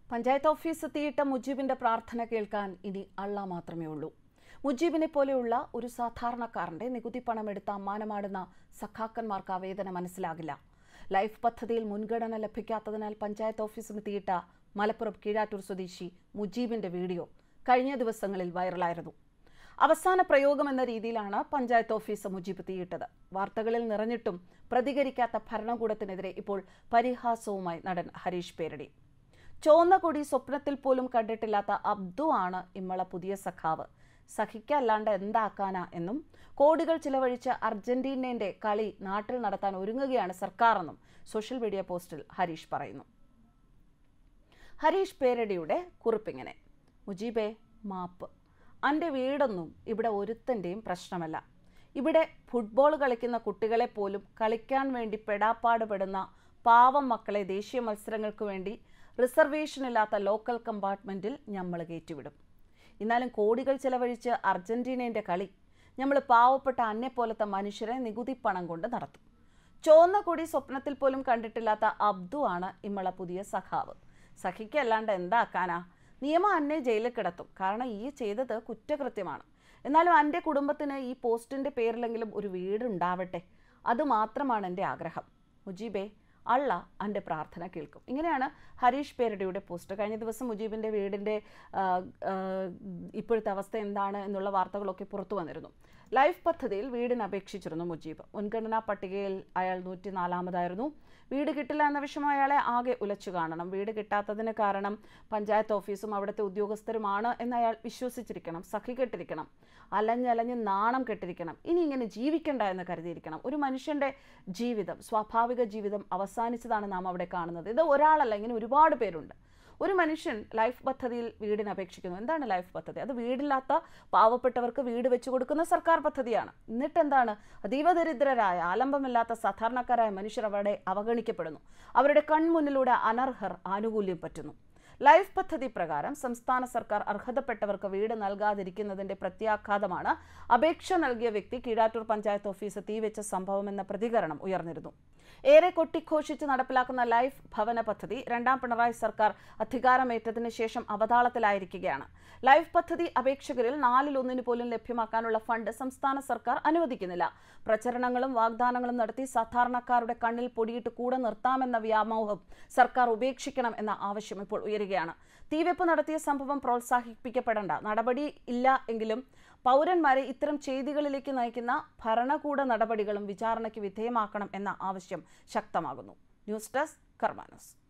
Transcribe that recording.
panchayat office എത്തിയിട്ട മുജീബിന്റെ പ്രാർത്ഥന കേൾക്കാൻ ഇനി അള്ള മാത്രമേ ഉള്ളൂ മുജീബിനെ പോലെയുള്ള ഒരു സാധാരണക്കാരന്റെ നികുതി പണം എടുത്ത് അമ്മാനമാടുന്ന സഖാക്കന്മാർക്ക് ആ വേദന മനസ്സിലാകില്ല ലൈഫ് പദ്ധതിയിൽ മുൻഗണന ലഭിക്കാത്തതിനാൽ പഞ്ചായത്ത് ഓഫീസിലെത്തിയിട്ട മലപ്പുറം കീഴാറ്റൂർ സ്വദേശി മുജീബിന്റെ വീഡിയോ കഴിഞ്ഞ ദിവസങ്ങളിൽ വൈറലായിരുന്നു അവസാന പ്രയോഗം എന്ന രീതിയിലാണ് പഞ്ചായത്ത് ഓഫീസ് മുജീബ് തീയിട്ടത് വാർത്തകളിൽ നിറഞ്ഞിട്ടും പ്രതികരിക്കാത്ത ഭരണകൂടത്തിനെതിരെ ഇപ്പോൾ പരിഹാസവുമായി നടൻ ഹരീഷ് പേരടി ചോന്ന കൊടി സ്വപ്നത്തിൽ പോലും കണ്ടിട്ടില്ലാത്ത അബ്ദു ആണ് ഇമ്മള പുതിയ സഖാവ് സഹിക്കല്ലാണ്ട് എന്താക്കാനാ എന്നും കോടികൾ ചിലവഴിച്ച് അർജന്റീനയുടെ കളി നാട്ടിൽ നടത്താൻ ഒരുങ്ങുകയാണ് സർക്കാരെന്നും സോഷ്യൽ മീഡിയ പോസ്റ്റിൽ ഹരീഷ് പറയുന്നു ഹരീഷ് പേരടിയുടെ കുറിപ്പിങ്ങനെ മുജീബെ മാപ്പ് എൻ്റെ വീടൊന്നും ഇവിടെ ഒരുത്തൻ്റെയും പ്രശ്നമല്ല ഇവിടെ ഫുട്ബോൾ കളിക്കുന്ന കുട്ടികളെ പോലും കളിക്കാൻ വേണ്ടി പെടാപ്പാട് പെടുന്ന പാവം മക്കളെ ദേശീയ മത്സരങ്ങൾക്ക് വേണ്ടി റിസർവേഷനില്ലാത്ത ലോക്കൽ കമ്പാർട്ട്മെൻറ്റിൽ നമ്മൾ കയറ്റിവിടും എന്നാലും കോടികൾ ചെലവഴിച്ച് അർജന്റീനയുടെ കളി നമ്മൾ പാവപ്പെട്ട അന്നെ പോലത്തെ മനുഷ്യരെ നികുതി പണം കൊണ്ട് നടത്തും ചോന്ന കൊടി സ്വപ്നത്തിൽ പോലും കണ്ടിട്ടില്ലാത്ത അബ്ദു ആണ് ഇമ്മള പുതിയ സഖാവ് സഖിക്കല്ലാണ്ട് എന്താക്കാനാ നിയമം അന്നെ ജയിലിൽ കിടത്തും കാരണം ഈ ചെയ്തത് കുറ്റകൃത്യമാണ് എന്നാലും എൻ്റെ കുടുംബത്തിന് ഈ പോസ്റ്റിൻ്റെ പേരിലെങ്കിലും ഒരു വീടുണ്ടാവട്ടെ അത് മാത്രമാണ് എൻ്റെ ആഗ്രഹം മുജീബേ അള്ള എൻ്റെ പ്രാർത്ഥന കേൾക്കും ഇങ്ങനെയാണ് ഹരീഷ് പേരടിയുടെ പോസ്റ്റ് കഴിഞ്ഞ ദിവസം മുജീബിൻ്റെ വീടിൻ്റെ ആ, ആ, ഇപ്പോഴത്തെ അവസ്ഥ എന്താണ് എന്നുള്ള വാർത്തകളൊക്കെ പുറത്തു വന്നിരുന്നു ലൈഫ് പദ്ധതിയിൽ വീടിന് അപേക്ഷിച്ചിരുന്നു മുജീബ് മുൻഗണനാ പട്ടികയിൽ അയാൾ നൂറ്റി നാലാമതായിരുന്നു വീട് കിട്ടില്ല എന്ന വിഷമം അയാളെ ആകെ ഉലച്ചു കാണണം വീട് കിട്ടാത്തതിന് കാരണം പഞ്ചായത്ത് ഓഫീസും അവിടുത്തെ ഉദ്യോഗസ്ഥരുമാണ് എന്ന് അയാൾ വിശ്വസിച്ചിരിക്കണം സഖി കെട്ടിരിക്കണം അലഞ്ഞലഞ്ഞ് നാണം കെട്ടിരിക്കണം ഇനി ഇങ്ങനെ ജീവിക്കണ്ട എന്ന് കരുതിയിരിക്കണം ഒരു മനുഷ്യൻ്റെ ജീവിതം സ്വാഭാവിക ജീവിതം അവസാനിച്ചതാണ് നാം അവിടെ കാണുന്നത് ഇത് ഒരാളല്ല ഇങ്ങനെ ഒരുപാട് പേരുണ്ട് ഒരു മനുഷ്യൻ ലൈഫ് പദ്ധതിയിൽ വീടിന് അപേക്ഷിക്കുന്നു എന്താണ് ലൈഫ് പദ്ധതി അത് വീടില്ലാത്ത പാവപ്പെട്ടവർക്ക് വീട് വെച്ചു കൊടുക്കുന്ന സർക്കാർ പദ്ധതിയാണ് എന്നിട്ട് എന്താണ് അതീവ ദരിദ്രരായ ആലംബമില്ലാത്ത സാധാരണക്കാരായ മനുഷ്യർ അവിടെ അവഗണിക്കപ്പെടുന്നു അവരുടെ കൺമുന്നിലൂടെ അനർഹർ ആനുകൂല്യം പറ്റുന്നു ലൈഫ് പദ്ധതി പ്രകാരം സംസ്ഥാന സർക്കാർ അർഹതപ്പെട്ടവർക്ക് വീട് നൽകാതിരിക്കുന്നതിന്റെ പ്രത്യാഘാതമാണ് അപേക്ഷ നൽകിയ വ്യക്തി കീഴാറ്റൂർ പഞ്ചായത്ത് ഓഫീസ് തീവെച്ച സംഭവമെന്ന പ്രതികരണം ഉയർന്നിരുന്നു ഏറെ കൊട്ടിഘോഷിച്ച് നടപ്പിലാക്കുന്ന ലൈഫ് ഭവന പദ്ധതി രണ്ടാം പിണറായി സർക്കാർ അധികാരമേറ്റതിന് ശേഷം അവതാളത്തിലായിരിക്കുകയാണ് ലൈഫ് പദ്ധതി അപേക്ഷകരിൽ നാലിലൊന്നിന് പോലും ലഭ്യമാക്കാനുള്ള ഫണ്ട് സംസ്ഥാന സർക്കാർ അനുവദിക്കുന്നില്ല പ്രചരണങ്ങളും വാഗ്ദാനങ്ങളും നടത്തി സാധാരണക്കാരുടെ കണ്ണിൽ പൊടിയിട്ട് കൂടെ നിർത്താമെന്ന വ്യാമോഹം സർക്കാർ ഉപേക്ഷിക്കണം എന്ന ആവശ്യം ഇപ്പോൾ ഉയരുകയാണ് തീവെപ്പ് നടത്തിയ സംഭവം പ്രോത്സാഹിപ്പിക്കപ്പെടേണ്ട നടപടി ഇല്ല എങ്കിലും പൗരന്മാരെ ഇത്തരം ചെയ്തികളിലേക്ക് നയിക്കുന്ന ഭരണകൂട നടപടികളും വിചാരണയ്ക്ക് വിധേയമാക്കണം എന്ന ആവശ്യം ശക്തമാകുന്നു ന്യൂസ് ഡെസ്ക് കർമാനസ്